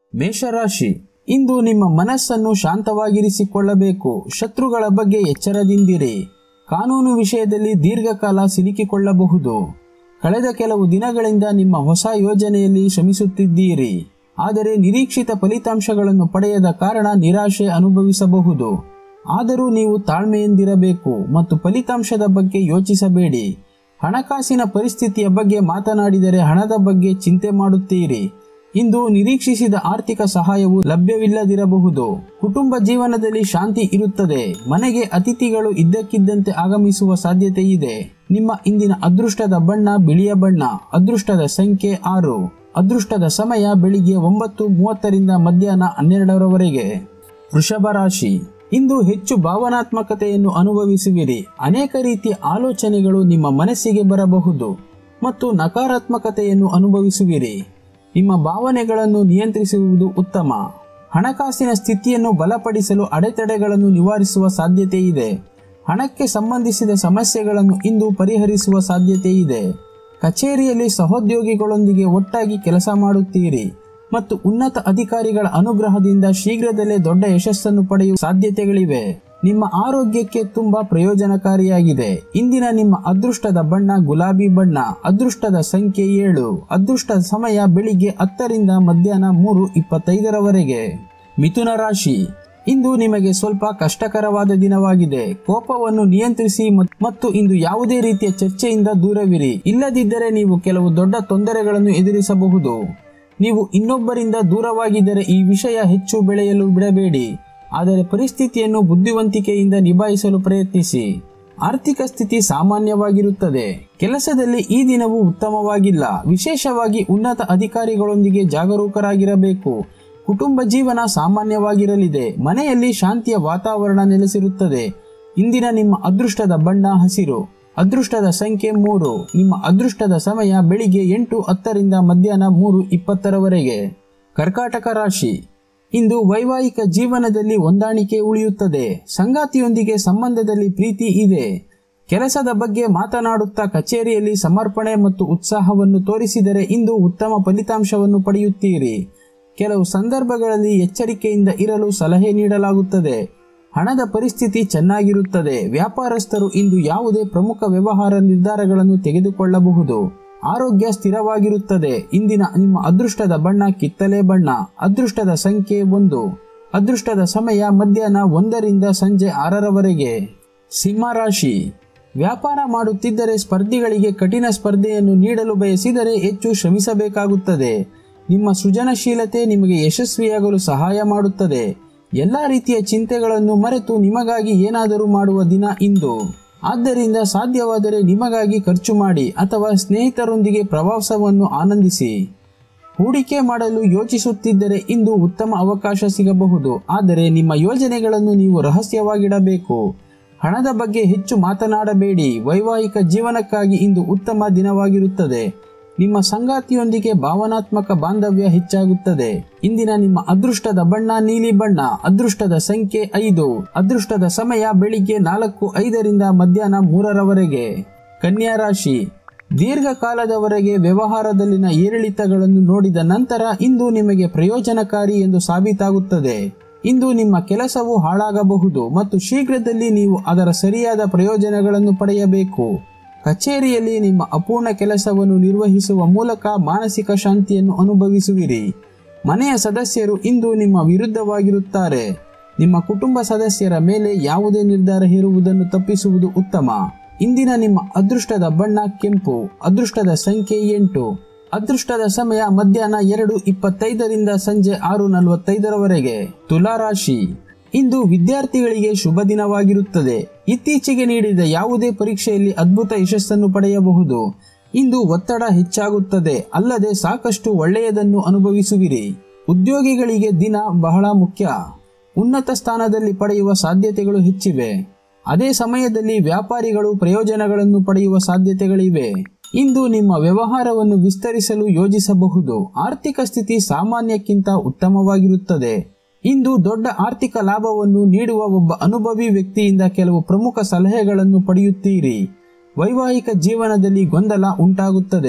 ಮೇಷರಾಶಿ ಇಂದು ನಿಮ್ಮ ಮನಸ್ಸನ್ನು ಶಾಂತವಾಗಿರಿಸಿಕೊಳ್ಳಬೇಕು ಶತ್ರುಗಳ ಬಗ್ಗೆ ಎಚ್ಚರದಿಂದಿರಿ ಕಾನೂನು ವಿಷಯದಲ್ಲಿ ದೀರ್ಘಕಾಲ ಸಿಲುಕಿಕೊಳ್ಳಬಹುದು ಕಳೆದ ಕೆಲವು ದಿನಗಳಿಂದ ನಿಮ್ಮ ಹೊಸ ಯೋಜನೆಯಲ್ಲಿ ಶ್ರಮಿಸುತ್ತಿದ್ದೀರಿ ಆದರೆ ನಿರೀಕ್ಷಿತ ಫಲಿತಾಂಶಗಳನ್ನು ಪಡೆಯದ ಕಾರಣ ನಿರಾಶೆ ಅನುಭವಿಸಬಹುದು ಆದರೂ ನೀವು ತಾಳ್ಮೆಯಿಂದಿರಬೇಕು ಮತ್ತು ಫಲಿತಾಂಶದ ಬಗ್ಗೆ ಯೋಚಿಸಬೇಡಿ ಹಣಕಾಸಿನ ಪರಿಸ್ಥಿತಿಯ ಬಗ್ಗೆ ಮಾತನಾಡಿದರೆ ಹಣದ ಬಗ್ಗೆ ಚಿಂತೆ ಮಾಡುತ್ತೀರಿ ಇಂದು ನಿರೀಕ್ಷಿಸಿದ ಆರ್ಥಿಕ ಸಹಾಯವು ಲಭ್ಯವಿಲ್ಲದಿರಬಹುದು ಕುಟುಂಬ ಜೀವನದಲ್ಲಿ ಶಾಂತಿ ಇರುತ್ತದೆ ಮನೆಗೆ ಅತಿಥಿಗಳು ಇದ್ದಕ್ಕಿದ್ದಂತೆ ಆಗಮಿಸುವ ಸಾಧ್ಯತೆ ಇದೆ ನಿಮ್ಮ ಇಂದಿನ ಅದೃಷ್ಟದ ಬಣ್ಣ ಬಿಳಿಯ ಬಣ್ಣ ಅದೃಷ್ಟದ ಸಂಖ್ಯೆ ಆರು ಅದೃಷ್ಟದ ಸಮಯ ಬೆಳಿಗ್ಗೆ ಒಂಬತ್ತು ಮೂವತ್ತರಿಂದ ಮಧ್ಯಾಹ್ನ ಹನ್ನೆರಡರವರೆಗೆ ವೃಷಭ ರಾಶಿ ಇಂದು ಹೆಚ್ಚು ಭಾವನಾತ್ಮಕತೆಯನ್ನು ಅನುಭವಿಸುವಿರಿ ಅನೇಕ ರೀತಿಯ ಆಲೋಚನೆಗಳು ನಿಮ್ಮ ಮನಸ್ಸಿಗೆ ಬರಬಹುದು ಮತ್ತು ನಕಾರಾತ್ಮಕತೆಯನ್ನು ಅನುಭವಿಸುವಿರಿ ನಿಮ್ಮ ಭಾವನೆಗಳನ್ನು ನಿಯಂತ್ರಿಸುವುದು ಉತ್ತಮ ಹಣಕಾಸಿನ ಸ್ಥಿತಿಯನ್ನು ಬಲಪಡಿಸಲು ಅಡೆತಡೆಗಳನ್ನು ನಿವಾರಿಸುವ ಸಾಧ್ಯತೆ ಇದೆ ಹಣಕ್ಕೆ ಸಂಬಂಧಿಸಿದ ಸಮಸ್ಯೆಗಳನ್ನು ಇಂದು ಪರಿಹರಿಸುವ ಸಾಧ್ಯತೆ ಇದೆ ಕಚೇರಿಯಲ್ಲಿ ಸಹೋದ್ಯೋಗಿಗಳೊಂದಿಗೆ ಒಟ್ಟಾಗಿ ಕೆಲಸ ಮಾಡುತ್ತೀರಿ ಮತ್ತು ಉನ್ನತ ಅಧಿಕಾರಿಗಳ ಅನುಗ್ರಹದಿಂದ ಶೀಘ್ರದಲ್ಲೇ ದೊಡ್ಡ ಯಶಸ್ಸನ್ನು ಪಡೆಯುವ ಸಾಧ್ಯತೆಗಳಿವೆ ನಿಮ್ಮ ಆರೋಗ್ಯಕ್ಕೆ ತುಂಬಾ ಪ್ರಯೋಜನಕಾರಿಯಾಗಿದೆ ಇಂದಿನ ನಿಮ್ಮ ಅದೃಷ್ಟದ ಬಣ್ಣ ಗುಲಾಬಿ ಬಣ್ಣ ಅದೃಷ್ಟದ ಸಂಖ್ಯೆ ಏಳು ಅದೃಷ್ಟದ ಸಮಯ ಬೆಳಿಗ್ಗೆ ಹತ್ತರಿಂದ ಮಧ್ಯಾಹ್ನ ಮೂರು ಇಪ್ಪತ್ತೈದರವರೆಗೆ ಮಿಥುನ ರಾಶಿ ಇಂದು ನಿಮಗೆ ಸ್ವಲ್ಪ ಕಷ್ಟಕರವಾದ ದಿನವಾಗಿದೆ ಕೋಪವನ್ನು ನಿಯಂತ್ರಿಸಿ ಮತ್- ಮತ್ತು ಇಂದು ಯಾವುದೇ ರೀತಿಯ ಚರ್ಚೆಯಿಂದ ದೂರವಿರಿ ಇಲ್ಲದಿದ್ದರೆ ನೀವು ಕೆಲವು ದೊಡ್ಡ ತೊಂದರೆಗಳನ್ನು ಎದುರಿಸಬಹುದು ನೀವು ಇನ್ನೊಬ್ಬರಿಂದ ದೂರವಾಗಿದ್ದರೆ ಈ ವಿಷಯ ಹೆಚ್ಚು ಬೆಳೆಯಲು ಬಿಡಬೇಡಿ ಆದರೆ ಪರಿಸ್ಥಿತಿಯನ್ನು ಬುದ್ಧಿವಂತಿಕೆಯಿಂದ ನಿಭಾಯಿಸಲು ಪ್ರಯತ್ನಿಸಿ ಆರ್ಥಿಕ ಸ್ಥಿತಿ ಸಾಮಾನ್ಯವಾಗಿರುತ್ತದೆ ಕೆಲಸದಲ್ಲಿ ಈ ದಿನವು ಉತ್ತಮವಾಗಿಲ್ಲ ವಿಶೇಷವಾಗಿ ಉನ್ನತ ಅಧಿಕಾರಿಗಳೊಂದಿಗೆ ಜಾಗರೂಕರಾಗಿರಬೇಕು ಕುಟುಂಬ ಜೀವನ ಸಾಮಾನ್ಯವಾಗಿರಲಿದೆ ಮನೆಯಲ್ಲಿ ಶಾಂತಿಯ ವಾತಾವರಣ ನೆಲೆಸಿರುತ್ತದೆ ಇಂದಿನ ನಿಮ್ಮ ಅದೃಷ್ಟದ ಬಣ್ಣ ಹಸಿರು ಅದೃಷ್ಟದ ಸಂಖ್ಯೆ ಮೂರು ನಿಮ್ಮ ಅದೃಷ್ಟದ ಸಮಯ ಬೆಳಿಗ್ಗೆ ಎಂಟು ಹತ್ತರಿಂದ ಮಧ್ಯಾಹ್ನ ಮೂರು ಇಪ್ಪತ್ತರವರೆಗೆ ಕರ್ಕಾಟಕ ರಾಶಿ ಇಂದು ವೈವಾಹಿಕ ಜೀವನದಲ್ಲಿ ಹೊಂದಾಣಿಕೆ ಉಳಿಯುತ್ತದೆ ಸಂಗಾತಿಯೊಂದಿಗೆ ಸಂಬಂಧದಲ್ಲಿ ಪ್ರೀತಿ ಇದೆ ಕೆಲಸದ ಬಗ್ಗೆ ಮಾತನಾಡುತ್ತಾ ಕಚೇರಿಯಲ್ಲಿ ಸಮರ್ಪಣೆ ಮತ್ತು ಉತ್ಸಾಹವನ್ನು ತೋರಿಸಿದರೆ ಇಂದು ಉತ್ತಮ ಫಲಿತಾಂಶವನ್ನು ಪಡೆಯುತ್ತೀರಿ ಕೆಲವು ಸಂದರ್ಭಗಳಲ್ಲಿ ಎಚ್ಚರಿಕೆಯಿಂದ ಇರಲು ಸಲಹೆ ನೀಡಲಾಗುತ್ತದೆ ಹಣದ ಪರಿಸ್ಥಿತಿ ಚೆನ್ನಾಗಿರುತ್ತದೆ ವ್ಯಾಪಾರಸ್ಥರು ಇಂದು ಯಾವುದೇ ಪ್ರಮುಖ ವ್ಯವಹಾರ ನಿರ್ಧಾರಗಳನ್ನು ತೆಗೆದುಕೊಳ್ಳಬಹುದು ಆರೋಗ್ಯ ಸ್ಥಿರವಾಗಿರುತ್ತದೆ ಇಂದಿನ ನಿಮ್ಮ ಅದೃಷ್ಟದ ಬಣ್ಣ ಕಿತ್ತಲೆ ಬಣ್ಣ ಅದೃಷ್ಟದ ಸಂಖ್ಯೆ ಒಂದು ಅದೃಷ್ಟದ ಸಮಯ ಮಧ್ಯಾಹ್ನ ಒಂದರಿಂದ ಸಂಜೆ ಆರರವರೆಗೆ ಸಿಂಹರಾಶಿ ವ್ಯಾಪಾರ ಮಾಡುತ್ತಿದ್ದರೆ ಸ್ಪರ್ಧಿಗಳಿಗೆ ಕಠಿಣ ಸ್ಪರ್ಧೆಯನ್ನು ನೀಡಲು ಬಯಸಿದರೆ ಹೆಚ್ಚು ಶ್ರಮಿಸಬೇಕಾಗುತ್ತದೆ ನಿಮ್ಮ ಸೃಜನಶೀಲತೆ ನಿಮಗೆ ಯಶಸ್ವಿಯಾಗಲು ಸಹಾಯ ಮಾಡುತ್ತದೆ ಎಲ್ಲ ರೀತಿಯ ಚಿಂತೆಗಳನ್ನು ಮರೆತು ನಿಮಗಾಗಿ ಏನಾದರೂ ಮಾಡುವ ದಿನ ಇಂದು ಆದ್ದರಿಂದ ಸಾಧ್ಯವಾದರೆ ನಿಮಗಾಗಿ ಖರ್ಚು ಮಾಡಿ ಅಥವಾ ಸ್ನೇಹಿತರೊಂದಿಗೆ ಪ್ರವಾಸವನ್ನು ಆನಂದಿಸಿ ಹೂಡಿಕೆ ಮಾಡಲು ಯೋಚಿಸುತ್ತಿದ್ದರೆ ಇಂದು ಉತ್ತಮ ಅವಕಾಶ ಸಿಗಬಹುದು ಆದರೆ ನಿಮ್ಮ ಯೋಜನೆಗಳನ್ನು ನೀವು ರಹಸ್ಯವಾಗಿಡಬೇಕು ಹಣದ ಬಗ್ಗೆ ಹೆಚ್ಚು ಮಾತನಾಡಬೇಡಿ ವೈವಾಹಿಕ ಜೀವನಕ್ಕಾಗಿ ಇಂದು ಉತ್ತಮ ದಿನವಾಗಿರುತ್ತದೆ ನಿಮ್ಮ ಸಂಗಾತಿಯೊಂದಿಗೆ ಭಾವನಾತ್ಮಕ ಬಾಂಧವ್ಯ ಹೆಚ್ಚಾಗುತ್ತದೆ ಇಂದಿನ ನಿಮ್ಮ ಅದೃಷ್ಟದ ಬಣ್ಣ ನೀಲಿ ಬಣ್ಣ ಅದೃಷ್ಟದ ಸಂಖ್ಯೆ ಐದು ಅದೃಷ್ಟದ ಸಮಯ ಬೆಳಿಗ್ಗೆ ನಾಲ್ಕು ಐದರಿಂದ ಮಧ್ಯಾಹ್ನ ಮೂರರವರೆಗೆ ಕನ್ಯಾ ರಾಶಿ ದೀರ್ಘಕಾಲದವರೆಗೆ ವ್ಯವಹಾರದಲ್ಲಿನ ಏರಿಳಿತಗಳನ್ನು ನೋಡಿದ ನಂತರ ಇಂದು ನಿಮಗೆ ಪ್ರಯೋಜನಕಾರಿ ಎಂದು ಸಾಬೀತಾಗುತ್ತದೆ ಇಂದು ನಿಮ್ಮ ಕೆಲಸವು ಹಾಳಾಗಬಹುದು ಮತ್ತು ಶೀಘ್ರದಲ್ಲಿ ನೀವು ಅದರ ಸರಿಯಾದ ಪ್ರಯೋಜನಗಳನ್ನು ಪಡೆಯಬೇಕು ಕಚೇರಿಯಲ್ಲಿ ನಿಮ್ಮ ಅಪೂರ್ಣ ಕೆಲಸವನ್ನು ನಿರ್ವಹಿಸುವ ಮೂಲಕ ಮಾನಸಿಕ ಶಾಂತಿಯನ್ನು ಅನುಭವಿಸುವಿರಿ ಮನೆಯ ಸದಸ್ಯರು ಇಂದು ನಿಮ್ಮ ವಿರುದ್ಧವಾಗಿರುತ್ತಾರೆ ನಿಮ್ಮ ಕುಟುಂಬ ಸದಸ್ಯರ ಮೇಲೆ ಯಾವುದೇ ನಿರ್ಧಾರ ಹೇರುವುದನ್ನು ತಪ್ಪಿಸುವುದು ಉತ್ತಮ ಇಂದಿನ ನಿಮ್ಮ ಅದೃಷ್ಟದ ಬಣ್ಣ ಕೆಂಪು ಅದೃಷ್ಟದ ಸಂಖ್ಯೆ ಎಂಟು ಅದೃಷ್ಟದ ಸಮಯ ಮಧ್ಯಾಹ್ನ ಎರಡು ಇಪ್ಪತ್ತೈದರಿಂದ ಸಂಜೆ ಆರು ನಲವತ್ತೈದರವರೆಗೆ ತುಲಾರಾಶಿ ಇಂದು ವಿದ್ಯಾರ್ಥಿಗಳಿಗೆ ಶುಭ ದಿನವಾಗಿರುತ್ತದೆ ಇತ್ತೀಚೆಗೆ ನೀಡಿದ ಯಾವುದೇ ಪರೀಕ್ಷೆಯಲ್ಲಿ ಅದ್ಭುತ ಯಶಸ್ಸನ್ನು ಪಡೆಯಬಹುದು ಇಂದು ಒತ್ತಡ ಹೆಚ್ಚಾಗುತ್ತದೆ ಅಲ್ಲದೆ ಸಾಕಷ್ಟು ಒಳ್ಳೆಯದನ್ನು ಅನುಭವಿಸುವಿರಿ ಉದ್ಯೋಗಿಗಳಿಗೆ ದಿನ ಬಹಳ ಮುಖ್ಯ ಉನ್ನತ ಸ್ಥಾನದಲ್ಲಿ ಪಡೆಯುವ ಸಾಧ್ಯತೆಗಳು ಹೆಚ್ಚಿವೆ ಅದೇ ಸಮಯದಲ್ಲಿ ವ್ಯಾಪಾರಿಗಳು ಪ್ರಯೋಜನಗಳನ್ನು ಪಡೆಯುವ ಸಾಧ್ಯತೆಗಳಿವೆ ಇಂದು ನಿಮ್ಮ ವ್ಯವಹಾರವನ್ನು ವಿಸ್ತರಿಸಲು ಯೋಜಿಸಬಹುದು ಆರ್ಥಿಕ ಸ್ಥಿತಿ ಸಾಮಾನ್ಯಕ್ಕಿಂತ ಉತ್ತಮವಾಗಿರುತ್ತದೆ ಇಂದು ದೊಡ್ಡ ಆರ್ಥಿಕ ಲಾಭವನ್ನು ನೀಡುವ ಒಬ್ಬ ಅನುಭವಿ ವ್ಯಕ್ತಿಯಿಂದ ಕೆಲವು ಪ್ರಮುಖ ಸಲಹೆಗಳನ್ನು ಪಡೆಯುತ್ತೀರಿ ವೈವಾಹಿಕ ಜೀವನದಲ್ಲಿ ಗೊಂದಲ ಉಂಟಾಗುತ್ತದೆ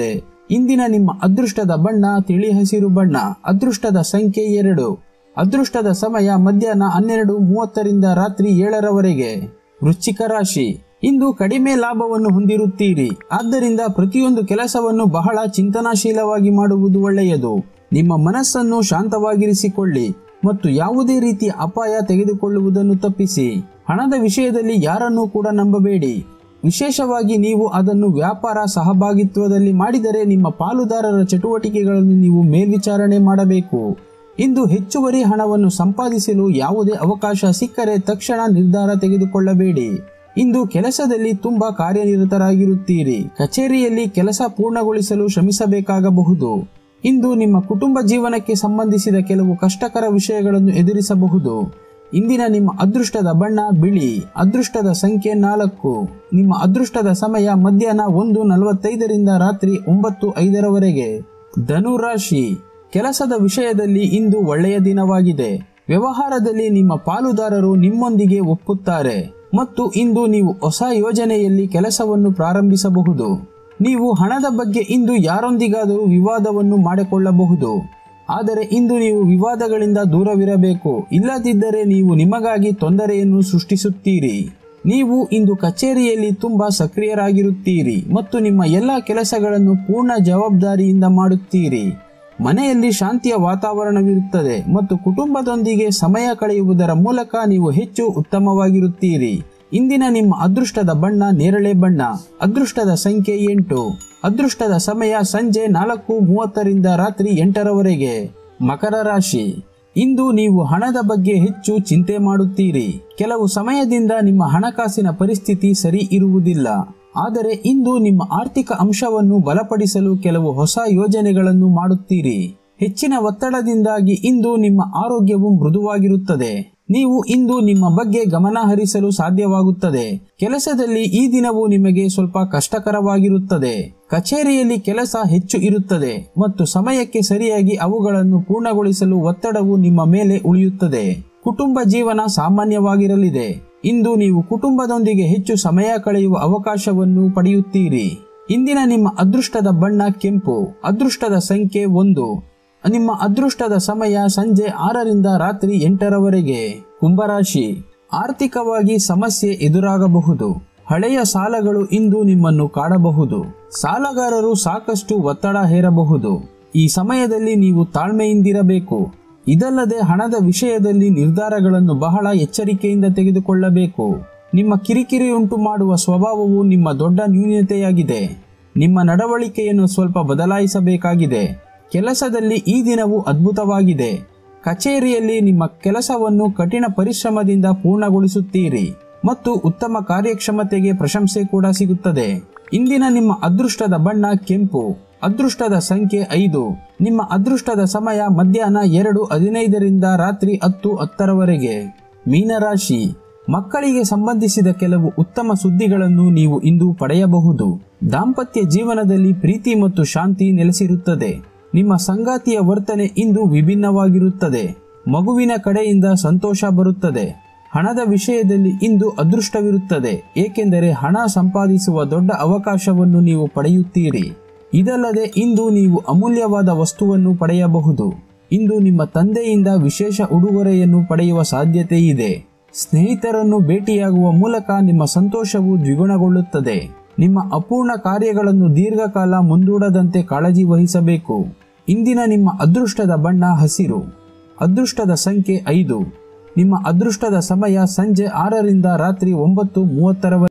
ಇಂದಿನ ನಿಮ್ಮ ಅದೃಷ್ಟದ ಬಣ್ಣ ತಿಳಿ ಹಸಿರು ಬಣ್ಣ ಅದೃಷ್ಟದ ಸಂಖ್ಯೆ ಎರಡು ಅದೃಷ್ಟದ ಸಮಯ ಮಧ್ಯಾಹ್ನ ಹನ್ನೆರಡು ಮೂವತ್ತರಿಂದ ರಾತ್ರಿ ಏಳರವರೆಗೆ ವೃಶ್ಚಿಕ ರಾಶಿ ಇಂದು ಕಡಿಮೆ ಲಾಭವನ್ನು ಹೊಂದಿರುತ್ತೀರಿ ಆದ್ದರಿಂದ ಪ್ರತಿಯೊಂದು ಕೆಲಸವನ್ನು ಬಹಳ ಚಿಂತನಾಶೀಲವಾಗಿ ಮಾಡುವುದು ಒಳ್ಳೆಯದು ನಿಮ್ಮ ಮನಸ್ಸನ್ನು ಶಾಂತವಾಗಿರಿಸಿಕೊಳ್ಳಿ ಮತ್ತು ಯಾವುದೇ ರೀತಿಯ ಅಪಾಯ ತೆಗೆದುಕೊಳ್ಳುವುದನ್ನು ತಪ್ಪಿಸಿ ಹಣದ ವಿಷಯದಲ್ಲಿ ಯಾರನ್ನೂ ಕೂಡ ನಂಬಬೇಡಿ ವಿಶೇಷವಾಗಿ ನೀವು ಅದನ್ನು ವ್ಯಾಪಾರ ಸಹಭಾಗಿತ್ವದಲ್ಲಿ ಮಾಡಿದರೆ ನಿಮ್ಮ ಪಾಲುದಾರರ ಚಟುವಟಿಕೆಗಳನ್ನು ನೀವು ಮೇಲ್ವಿಚಾರಣೆ ಮಾಡಬೇಕು ಇಂದು ಹೆಚ್ಚುವರಿ ಹಣವನ್ನು ಸಂಪಾದಿಸಲು ಯಾವುದೇ ಅವಕಾಶ ಸಿಕ್ಕರೆ ತಕ್ಷಣ ನಿರ್ಧಾರ ತೆಗೆದುಕೊಳ್ಳಬೇಡಿ ಇಂದು ಕೆಲಸದಲ್ಲಿ ತುಂಬಾ ಕಾರ್ಯನಿರತರಾಗಿರುತ್ತೀರಿ ಕಚೇರಿಯಲ್ಲಿ ಕೆಲಸ ಪೂರ್ಣಗೊಳಿಸಲು ಶ್ರಮಿಸಬೇಕಾಗಬಹುದು ಇಂದು ನಿಮ್ಮ ಕುಟುಂಬ ಜೀವನಕ್ಕೆ ಸಂಬಂಧಿಸಿದ ಕೆಲವು ಕಷ್ಟಕರ ವಿಷಯಗಳನ್ನು ಎದುರಿಸಬಹುದು ಇಂದಿನ ನಿಮ್ಮ ಅದೃಷ್ಟದ ಬಣ್ಣ ಬಿಳಿ ಅದೃಷ್ಟದ ಸಂಖ್ಯೆ ನಾಲ್ಕು ನಿಮ್ಮ ಅದೃಷ್ಟದ ಸಮಯ ಮಧ್ಯಾಹ್ನ ಒಂದು ನಲವತ್ತೈದರಿಂದ ರಾತ್ರಿ ಒಂಬತ್ತು ಐದರವರೆಗೆ ಧನು ರಾಶಿ ಕೆಲಸದ ವಿಷಯದಲ್ಲಿ ಇಂದು ಒಳ್ಳೆಯ ದಿನವಾಗಿದೆ ವ್ಯವಹಾರದಲ್ಲಿ ನಿಮ್ಮ ಪಾಲುದಾರರು ನಿಮ್ಮೊಂದಿಗೆ ಒಪ್ಪುತ್ತಾರೆ ಮತ್ತು ಇಂದು ನೀವು ಹೊಸ ಯೋಜನೆಯಲ್ಲಿ ಕೆಲಸವನ್ನು ಪ್ರಾರಂಭಿಸಬಹುದು ನೀವು ಹಣದ ಬಗ್ಗೆ ಇಂದು ಯಾರೊಂದಿಗಾದರೂ ವಿವಾದವನ್ನು ಮಾಡಿಕೊಳ್ಳಬಹುದು ಆದರೆ ಇಂದು ನೀವು ವಿವಾದಗಳಿಂದ ದೂರವಿರಬೇಕು ಇಲ್ಲದಿದ್ದರೆ ನೀವು ನಿಮಗಾಗಿ ತೊಂದರೆಯನ್ನು ಸೃಷ್ಟಿಸುತ್ತೀರಿ ನೀವು ಇಂದು ಕಚೇರಿಯಲ್ಲಿ ತುಂಬಾ ಸಕ್ರಿಯರಾಗಿರುತ್ತೀರಿ ಮತ್ತು ನಿಮ್ಮ ಎಲ್ಲ ಕೆಲಸಗಳನ್ನು ಪೂರ್ಣ ಜವಾಬ್ದಾರಿಯಿಂದ ಮಾಡುತ್ತೀರಿ ಮನೆಯಲ್ಲಿ ಶಾಂತಿಯ ವಾತಾವರಣವಿರುತ್ತದೆ ಮತ್ತು ಕುಟುಂಬದೊಂದಿಗೆ ಸಮಯ ಕಳೆಯುವುದರ ಮೂಲಕ ನೀವು ಹೆಚ್ಚು ಉತ್ತಮವಾಗಿರುತ್ತೀರಿ ಇಂದಿನ ನಿಮ್ಮ ಅದೃಷ್ಟದ ಬಣ್ಣ ನೇರಳೆ ಬಣ್ಣ ಅದೃಷ್ಟದ ಸಂಖ್ಯೆ ಎಂಟು ಅದೃಷ್ಟದ ಸಮಯ ಸಂಜೆ ನಾಲ್ಕು ಮೂವತ್ತರಿಂದ ರಾತ್ರಿ ಎಂಟರವರೆಗೆ ಮಕರ ರಾಶಿ ಇಂದು ನೀವು ಹಣದ ಬಗ್ಗೆ ಹೆಚ್ಚು ಚಿಂತೆ ಮಾಡುತ್ತೀರಿ ಕೆಲವು ಸಮಯದಿಂದ ನಿಮ್ಮ ಹಣಕಾಸಿನ ಪರಿಸ್ಥಿತಿ ಸರಿ ಇರುವುದಿಲ್ಲ ಆದರೆ ಇಂದು ನಿಮ್ಮ ಆರ್ಥಿಕ ಅಂಶವನ್ನು ಬಲಪಡಿಸಲು ಕೆಲವು ಹೊಸ ಯೋಜನೆಗಳನ್ನು ಮಾಡುತ್ತೀರಿ ಹೆಚ್ಚಿನ ಒತ್ತಡದಿಂದಾಗಿ ಇಂದು ನಿಮ್ಮ ಆರೋಗ್ಯವು ಮೃದುವಾಗಿರುತ್ತದೆ ನೀವು ಇಂದು ನಿಮ್ಮ ಬಗ್ಗೆ ಗಮನ ಹರಿಸಲು ಸಾಧ್ಯವಾಗುತ್ತದೆ ಕೆಲಸದಲ್ಲಿ ಈ ದಿನವು ನಿಮಗೆ ಸ್ವಲ್ಪ ಕಷ್ಟಕರವಾಗಿರುತ್ತದೆ ಕಚೇರಿಯಲ್ಲಿ ಕೆಲಸ ಹೆಚ್ಚು ಇರುತ್ತದೆ ಮತ್ತು ಸಮಯಕ್ಕೆ ಸರಿಯಾಗಿ ಅವುಗಳನ್ನು ಪೂರ್ಣಗೊಳಿಸಲು ಒತ್ತಡವು ನಿಮ್ಮ ಮೇಲೆ ಉಳಿಯುತ್ತದೆ ಕುಟುಂಬ ಜೀವನ ಸಾಮಾನ್ಯವಾಗಿರಲಿದೆ ಇಂದು ನೀವು ಕುಟುಂಬದೊಂದಿಗೆ ಹೆಚ್ಚು ಸಮಯ ಕಳೆಯುವ ಅವಕಾಶವನ್ನು ಪಡೆಯುತ್ತೀರಿ ಇಂದಿನ ನಿಮ್ಮ ಅದೃಷ್ಟದ ಬಣ್ಣ ಕೆಂಪು ಅದೃಷ್ಟದ ಸಂಖ್ಯೆ ಒಂದು ನಿಮ್ಮ ಅದೃಷ್ಟದ ಸಮಯ ಸಂಜೆ ಆರರಿಂದ ರಾತ್ರಿ ಎಂಟರವರೆಗೆ ಕುಂಭರಾಶಿ ಆರ್ಥಿಕವಾಗಿ ಸಮಸ್ಯೆ ಎದುರಾಗಬಹುದು ಹಳೆಯ ಸಾಲಗಳು ಇಂದು ನಿಮ್ಮನ್ನು ಕಾಡಬಹುದು ಸಾಲಗಾರರು ಸಾಕಷ್ಟು ಒತ್ತಡ ಹೇರಬಹುದು ಈ ಸಮಯದಲ್ಲಿ ನೀವು ತಾಳ್ಮೆಯಿಂದಿರಬೇಕು ಇದಲ್ಲದೆ ಹಣದ ವಿಷಯದಲ್ಲಿ ನಿರ್ಧಾರಗಳನ್ನು ಬಹಳ ಎಚ್ಚರಿಕೆಯಿಂದ ತೆಗೆದುಕೊಳ್ಳಬೇಕು ನಿಮ್ಮ ಕಿರಿಕಿರಿ ಉಂಟು ಮಾಡುವ ಸ್ವಭಾವವು ನಿಮ್ಮ ದೊಡ್ಡ ನ್ಯೂನತೆಯಾಗಿದೆ ನಿಮ್ಮ ನಡವಳಿಕೆಯನ್ನು ಸ್ವಲ್ಪ ಬದಲಾಯಿಸಬೇಕಾಗಿದೆ ಕೆಲಸದಲ್ಲಿ ಈ ದಿನವು ಅದ್ಭುತವಾಗಿದೆ ಕಚೇರಿಯಲ್ಲಿ ನಿಮ್ಮ ಕೆಲಸವನ್ನು ಕಠಿಣ ಪರಿಶ್ರಮದಿಂದ ಪೂರ್ಣಗೊಳಿಸುತ್ತೀರಿ ಮತ್ತು ಉತ್ತಮ ಕಾರ್ಯಕ್ಷಮತೆಗೆ ಪ್ರಶಂಸೆ ಕೂಡ ಸಿಗುತ್ತದೆ ಇಂದಿನ ನಿಮ್ಮ ಅದೃಷ್ಟದ ಬಣ್ಣ ಕೆಂಪು ಅದೃಷ್ಟದ ಸಂಖ್ಯೆ ಐದು ನಿಮ್ಮ ಅದೃಷ್ಟದ ಸಮಯ ಮಧ್ಯಾಹ್ನ ಎರಡು ಹದಿನೈದರಿಂದ ರಾತ್ರಿ ಹತ್ತು ಹತ್ತರವರೆಗೆ ಮೀನರಾಶಿ ಮಕ್ಕಳಿಗೆ ಸಂಬಂಧಿಸಿದ ಕೆಲವು ಉತ್ತಮ ಸುದ್ದಿಗಳನ್ನು ನೀವು ಇಂದು ಪಡೆಯಬಹುದು ದಾಂಪತ್ಯ ಜೀವನದಲ್ಲಿ ಪ್ರೀತಿ ಮತ್ತು ಶಾಂತಿ ನೆಲೆಸಿರುತ್ತದೆ ನಿಮ್ಮ ಸಂಗಾತಿಯ ವರ್ತನೆ ಇಂದು ವಿಭಿನ್ನವಾಗಿರುತ್ತದೆ ಮಗುವಿನ ಕಡೆಯಿಂದ ಸಂತೋಷ ಬರುತ್ತದೆ ಹಣದ ವಿಷಯದಲ್ಲಿ ಇಂದು ಅದೃಷ್ಟವಿರುತ್ತದೆ ಏಕೆಂದರೆ ಹಣ ಸಂಪಾದಿಸುವ ದೊಡ್ಡ ಅವಕಾಶವನ್ನು ನೀವು ಪಡೆಯುತ್ತೀರಿ ಇದಲ್ಲದೆ ಇಂದು ನೀವು ಅಮೂಲ್ಯವಾದ ವಸ್ತುವನ್ನು ಪಡೆಯಬಹುದು ಇಂದು ನಿಮ್ಮ ತಂದೆಯಿಂದ ವಿಶೇಷ ಉಡುಗೊರೆಯನ್ನು ಪಡೆಯುವ ಸಾಧ್ಯತೆ ಇದೆ ಸ್ನೇಹಿತರನ್ನು ಭೇಟಿಯಾಗುವ ಮೂಲಕ ನಿಮ್ಮ ಸಂತೋಷವು ದ್ವಿಗುಣಗೊಳ್ಳುತ್ತದೆ ನಿಮ್ಮ ಅಪೂರ್ಣ ಕಾರ್ಯಗಳನ್ನು ದೀರ್ಘಕಾಲ ಮುಂದೂಡದಂತೆ ಕಾಳಜಿ ವಹಿಸಬೇಕು ಇಂದಿನ ನಿಮ್ಮ ಅದೃಷ್ಟದ ಬಣ್ಣ ಹಸಿರು ಅದೃಷ್ಟದ ಸಂಖ್ಯೆ ಐದು ನಿಮ್ಮ ಅದೃಷ್ಟದ ಸಮಯ ಸಂಜೆ ಆರರಿಂದ ರಾತ್ರಿ ಒಂಬತ್ತು ಮೂವತ್ತರವರೆಗೆ